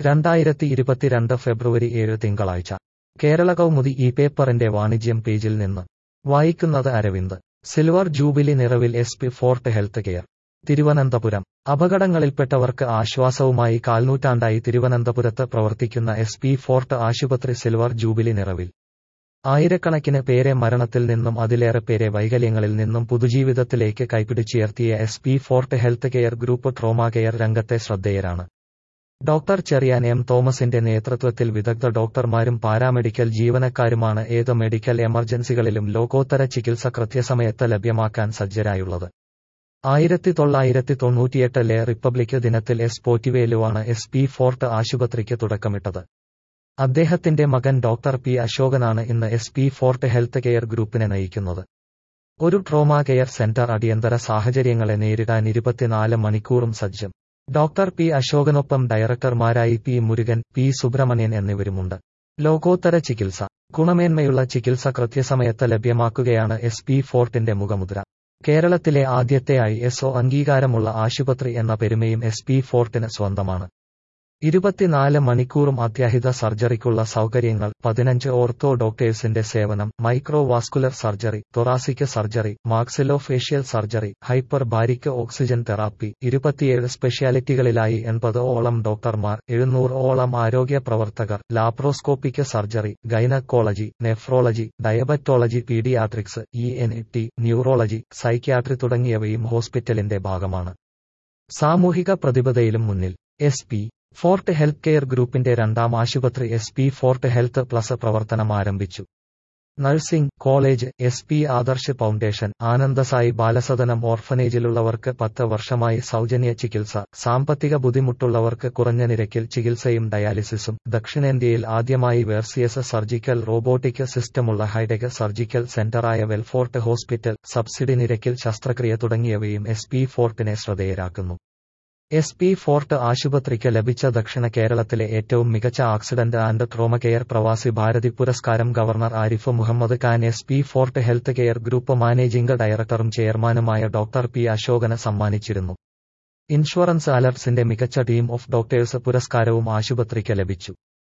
രണ്ടായിരത്തി ഇരുപത്തിരണ്ട് ഫെബ്രുവരി ഏഴ് തിങ്കളാഴ്ച കേരള കൗമുദി ഈ പേപ്പറിന്റെ വാണിജ്യം പേജിൽ നിന്ന് വായിക്കുന്നത് അരവിന്ദ് സിൽവർ ജൂബിലി നിറവിൽ S P Fort health care Thiruvananthapuram അപകടങ്ങളിൽപ്പെട്ടവർക്ക് ആശ്വാസവുമായി കാൽനൂറ്റാണ്ടായി തിരുവനന്തപുരത്ത് പ്രവർത്തിക്കുന്ന എസ് പി ഫോർട്ട് ആശുപത്രി സിൽവർ ജൂബിലി നിറവിൽ ആയിരക്കണക്കിന് പേരെ മരണത്തിൽ നിന്നും അതിലേറെ പേരെ വൈകല്യങ്ങളിൽ നിന്നും പുതുജീവിതത്തിലേക്ക് കൈപിടിച്ചുയർത്തിയ S P Fort health care group trauma care രംഗത്തെ ശ്രദ്ധേയരാണ് ഡോക്ടർ ചെറിയാൻ എം തോമസിന്റെ നേതൃത്വത്തിൽ വിദഗ്ധ ഡോക്ടർമാരും പാരാമെഡിക്കൽ ജീവനക്കാരുമാണ് ഏത് മെഡിക്കൽ എമർജൻസികളിലും ലോകോത്തര ചികിത്സ കൃത്യസമയത്ത് ലഭ്യമാക്കാൻ സജ്ജരായുള്ളത് ആയിരത്തി തൊള്ളായിരത്തി തൊണ്ണൂറ്റിയെട്ടിലെ റിപ്പബ്ലിക് ദിനത്തിൽ എസ് പോറ്റിവേലുവാണ് എസ് പി ഫോർട്ട് ആശുപത്രിക്ക് തുടക്കമിട്ടത് അദ്ദേഹത്തിന്റെ മകൻ ഡോക്ടർ പി അശോകനാണ് ഇന്ന് S P Fort health care ഗ്രൂപ്പിനെ നയിക്കുന്നത് ഒരു ട്രോമാ കെയർ സെന്റർ അടിയന്തര സാഹചര്യങ്ങളെ നേരിടാൻ ഇരുപത്തിനാല് മണിക്കൂറും സജ്ജം ഡോക്ടർ പി അശോകനൊപ്പം ഡയറക്ടർമാരായി പി മുരുകൻ പി സുബ്രഹ്മണ്യൻ എന്നിവരുമുണ്ട് ലോകോത്തര ചികിത്സ ഗുണമേന്മയുള്ള ചികിത്സ കൃത്യസമയത്ത് ലഭ്യമാക്കുകയാണ് എസ് പി ഫോർട്ടിന്റെ മുഖമുദ്ര കേരളത്തിലെ ആദ്യത്തെ ഐ എസ് ഒ അംഗീകാരമുള്ള ആശുപത്രി എന്ന പെരുമയും എസ് പി ഫോർട്ടിന് സ്വന്തമാണ് ഇരുപത്തിനാല് മണിക്കൂറും അത്യാഹിത സർജറിക്കുള്ള സൗകര്യങ്ങൾ പതിനഞ്ച് ഓർത്തോ ഡോക്ടേഴ്സിന്റെ സേവനം micro vascular surgery thoracic surgery maxillo facial surgery hyper baric oxygen therapy ഇരുപത്തിയേഴ് സ്പെഷ്യാലിറ്റികളിലായി എൺപത് ഓളം ഡോക്ടർമാർ എഴുന്നൂറ് ഓളം ആരോഗ്യ പ്രവർത്തകർ laparoscopic surgery gynaecology nephrology diabetology paediatrics E N T neurology psychiatry തുടങ്ങിയവയും ഹോസ്പിറ്റലിന്റെ ഭാഗമാണ് സാമൂഹിക പ്രതിബദ്ധതയിലും മുന്നിൽ S P Fort health care ഗ്രൂപ്പിന്റെ രണ്ടാം ആശുപത്രി S P Fort health plus പ്രവർത്തനം ആരംഭിച്ചു nursing college S P Adarsh foundation Anandasai Balasadanam ഓർഫനേജിലുള്ളവർക്ക് പത്ത് വർഷമായി സൗജന്യ ചികിത്സ സാമ്പത്തിക ബുദ്ധിമുട്ടുള്ളവർക്ക് കുറഞ്ഞ നിരക്കിൽ ചികിത്സയും ഡയാലിസിസും ദക്ഷിണേന്ത്യയിൽ ആദ്യമായി വേർസിയസ് സർജിക്കൽ റോബോട്ടിക് സിസ്റ്റമുള്ള ഹൈടെക് സർജിക്കൽ സെന്ററായ വെൽഫോർട്ട് ഹോസ്പിറ്റൽ സബ്സിഡി നിരക്കിൽ ശസ്ത്രക്രിയ തുടങ്ങിയവയും എസ് പി ഫോർട്ടിനെ ശ്രദ്ധേയരാക്കുന്നു എസ് പി ഫോർട്ട് ആശുപത്രിക്ക് ലഭിച്ച ദക്ഷിണ കേരളത്തിലെ ഏറ്റവും മികച്ച accident and trauma care Pravasi Bharati പുരസ്കാരം governor Arif Mohammad Khan S P Fort health care group managing ഡയറക്ടറും ചെയർമാനുമായ ഡോക്ടർ പി അശോകന് സമ്മാനിച്ചിരുന്നു ഇൻഷുറൻസ് അലർട്സിന്റെ മികച്ച ടീം ഓഫ് ഡോക്ടേഴ്സ് പുരസ്കാരവും ആശുപത്രിക്ക് ലഭിച്ചു